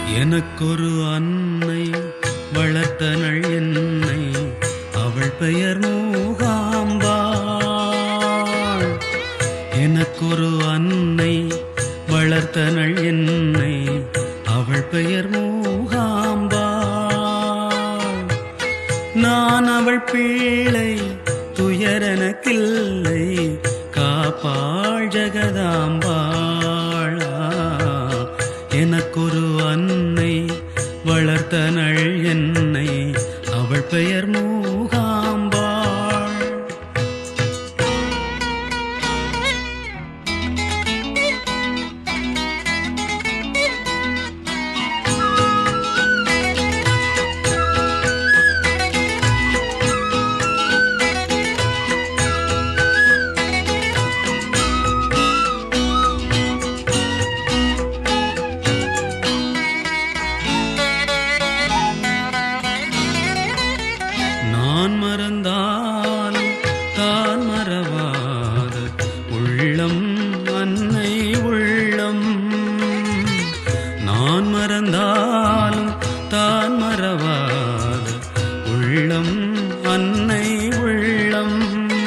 எனக்கொரு அன்னை வளர்த்தனள் என்னை அவள் பெயர் மூகாம்பாள் எனக்கொரு அன்னை வளர்த்தனள் என்னை அவள் பெயர் மூகாம்பாள் நான் அவள் பிள்ளை துயரெனக்கில்லை காப்பாள் ஜெகதாம்பாளா எனக்கொரு அன்னை வளர்த்தனள் என்னை அவள் பெயர் மூகாம்பாள் நான் மறந்தாலும் தான் மறவாத உள்ளம் அன்னை உள்ளம் நான் மறந்தாலும் தான் மறவாத உள்ளம் அன்னை உள்ளம்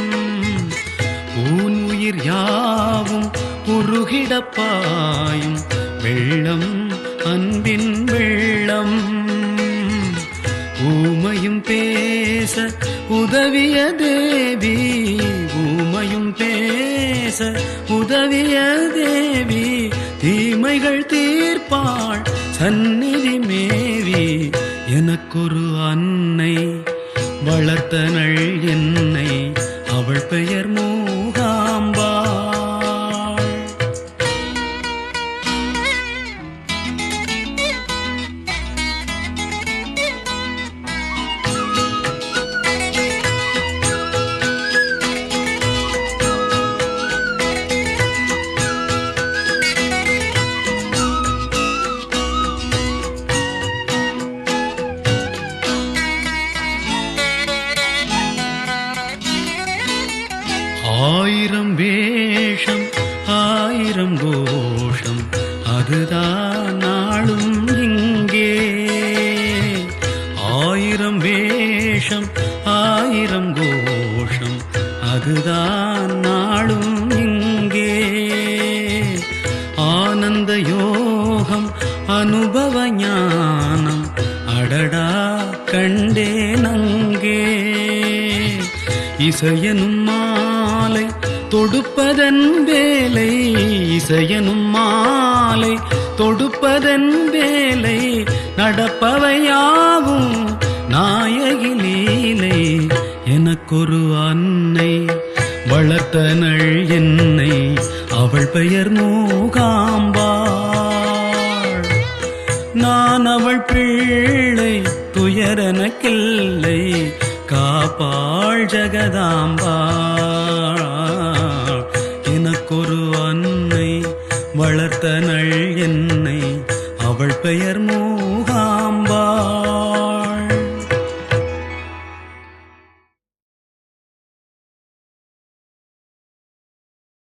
ஊன் உயிர் யாவும் உருகிடப்பாயும் வெள்ளம் அன்பின் வெள்ளம் ஊமையும் பேச உதவிய தேவி ஊமையும் பேச உதவிய தேவி தீமைகள் தீர்ப்பாள் சந்நிதி மேவி எனக்கொரு அன்னை வளர்த்தனள் என்னை அவள் பெயர் மூகாம்பாள் ஆயிரம் வேஷம் ஆயிரம் கோஷம் அதுதான் நாளும் இங்கே ஆயிரம் வேஷம் ஆயிரம் கோஷம் அதுதான் நாளும் இங்கே ஆனந்த யோகம் அனுபவ ஞானம் அடடா கண்டே நங்கே இசையனும் மாலை தொடுப்பதன் வேலை இசையனும் மாலை தொடுப்பதன் வேலை நடப்பவையாவும் நாயகி லீலை எனக்கொரு அன்னை வளர்த்தனள் என்னை அவள் பெயர் மூகாம்பாள் நான் அவள் பிள்ளை துயரனக்கில்லை காப்பாள் ஜெகதாம்பாள் எனக்கொரு அன்னை வளர்த்தனள் என்னை அவள் பெயர் மூகாம்பாள்